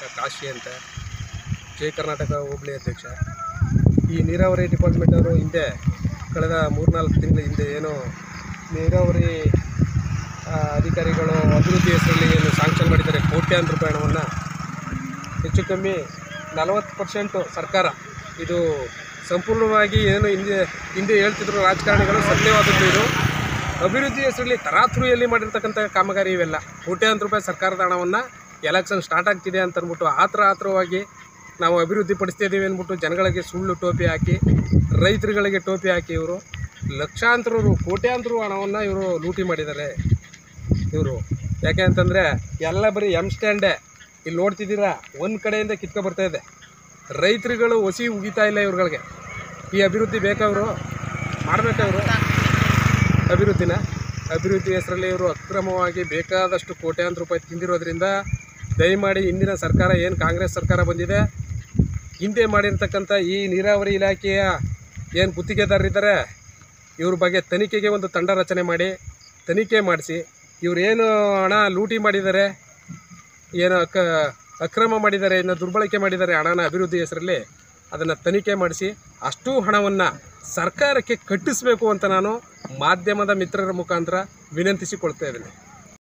ಕಾಶಿ ಅಂತ ಜೈ ಕರ್ನಾಟಕ ಹೋಬಳಿ ಅಧ್ಯಕ್ಷ ಈ ನೀರಾವರಿ ಡಿಪಾರ್ಟ್ಮೆಂಟ್ ಅವರು ಹಿಂದೆ ಕಳೆದ ಮೂರ್ನಾಲ್ಕು ತಿಂಗಳ ಹಿಂದೆ ಏನು ನೀರಾವರಿ ಆ, ಅಧಿಕಾರಿಗಳು ಅಭಿವೃದ್ಧಿ ಹೆಸರಲ್ಲಿ ಏನು ಸ್ಯಾಂಕ್ಷನ್ ಮಾಡಿದ್ದಾರೆ ಕೋಟ್ಯಾಂತರ ರೂಪಾಯಿ ಹಣವನ್ನು ಹೆಚ್ಚು ಕಮ್ಮಿ ನಲವತ್ತು ಪರ್ಸೆಂಟು ಸರ್ಕಾರ ಇದು ಸಂಪೂರ್ಣವಾಗಿ ಏನು ಹಿಂದೆ ಹಿಂದೆ ಹೇಳ್ತಿದ್ರು ರಾಜಕಾರಣಿಗಳು ಸತ್ಯವಾದದ್ದು ಇದು ಅಭಿವೃದ್ಧಿ ಹೆಸರಲ್ಲಿ ತರಾತುರಿಯಲ್ಲಿ ಮಾಡಿರ್ತಕ್ಕಂಥ ಕಾಮಗಾರಿ ಇವೆಲ್ಲ ಕೋಟ್ಯಾಂತರ ರೂಪಾಯಿ ಸರ್ಕಾರದ ಹಣವನ್ನು ಎಲೆಕ್ಷನ್ ಸ್ಟಾರ್ಟ್ ಆಗ್ತಿದೆ ಅಂತ ಅಂದ್ಬಿಟ್ಟು ಆತರ ಆತರವಾಗಿ ನಾವು ಅಭಿವೃದ್ಧಿ ಪಡಿಸ್ತಾ ಇದ್ದೀವಿ ಅಂದ್ಬಿಟ್ಟು ಜನಗಳಿಗೆ ಸುಳ್ಳು ಟೋಪಿ ಹಾಕಿ ರೈತರುಗಳಿಗೆ ಟೋಪಿ ಹಾಕಿ ಇವರು ಲಕ್ಷಾಂತರ ರು ಕೋಟ್ಯಾಂತರ ಹಣವನ್ನು ಇವರು ಲೂಟಿ ಮಾಡಿದ್ದಾರೆ ಇವರು ಯಾಕೆ ಅಂತಂದರೆ ಎಲ್ಲ ಬರೀ ಎಮ್ ಸ್ಟ್ಯಾಂಡೇ ಇಲ್ಲಿ ನೋಡ್ತಿದ್ದೀರಾ ಒಂದು ಕಡೆಯಿಂದ ಕಿತ್ಕೊ ಬರ್ತಾ ಇದೆ ರೈತರುಗಳು ಒಸಿ ಉಗಿತಾ ಇಲ್ಲ ಇವ್ರುಗಳಿಗೆ ಈ ಅಭಿವೃದ್ಧಿ ಬೇಕಾ ಇವರು ಮಾಡಬೇಕಾ ಇವರು ಅಭಿವೃದ್ಧಿನ ಅಭಿವೃದ್ಧಿ ಹೆಸರಲ್ಲಿ ಇವರು ಅಕ್ರಮವಾಗಿ ಬೇಕಾದಷ್ಟು ಕೋಟ್ಯಾಂತರ ರೂಪಾಯಿ ತಿಂದಿರೋದ್ರಿಂದ ದಯಮಾಡಿ ಇಂದಿನ ಸರ್ಕಾರ ಏನು ಕಾಂಗ್ರೆಸ್ ಸರ್ಕಾರ ಬಂದಿದೆ ಹಿಂದೆ ಮಾಡಿರ್ತಕ್ಕಂಥ ಈ ನೀರಾವರಿ ಇಲಾಖೆಯ ಏನು ಗುತ್ತಿಗೆದಾರರಿದ್ದಾರೆ ಇವ್ರ ಬಗ್ಗೆ ತನಿಖೆಗೆ ಒಂದು ತಂಡ ರಚನೆ ಮಾಡಿ ತನಿಖೆ ಮಾಡಿಸಿ ಇವ್ರೇನು ಹಣ ಲೂಟಿ ಮಾಡಿದ್ದಾರೆ ಏನು ಅಕ ಅಕ್ರಮ ಮಾಡಿದ್ದಾರೆ ಇನ್ನು ದುರ್ಬಳಕೆ ಮಾಡಿದ್ದಾರೆ ಹಣನ ಅಭಿವೃದ್ಧಿ ಹೆಸರಲ್ಲಿ ಅದನ್ನು ತನಿಖೆ ಮಾಡಿಸಿ ಅಷ್ಟೂ ಹಣವನ್ನು ಸರ್ಕಾರಕ್ಕೆ ಕಟ್ಟಿಸಬೇಕು ಅಂತ ನಾನು ಮಾಧ್ಯಮದ ಮಿತ್ರರ ಮುಖಾಂತರ ವಿನಂತಿಸಿಕೊಳ್ತಾ ಇದ್ದೀನಿ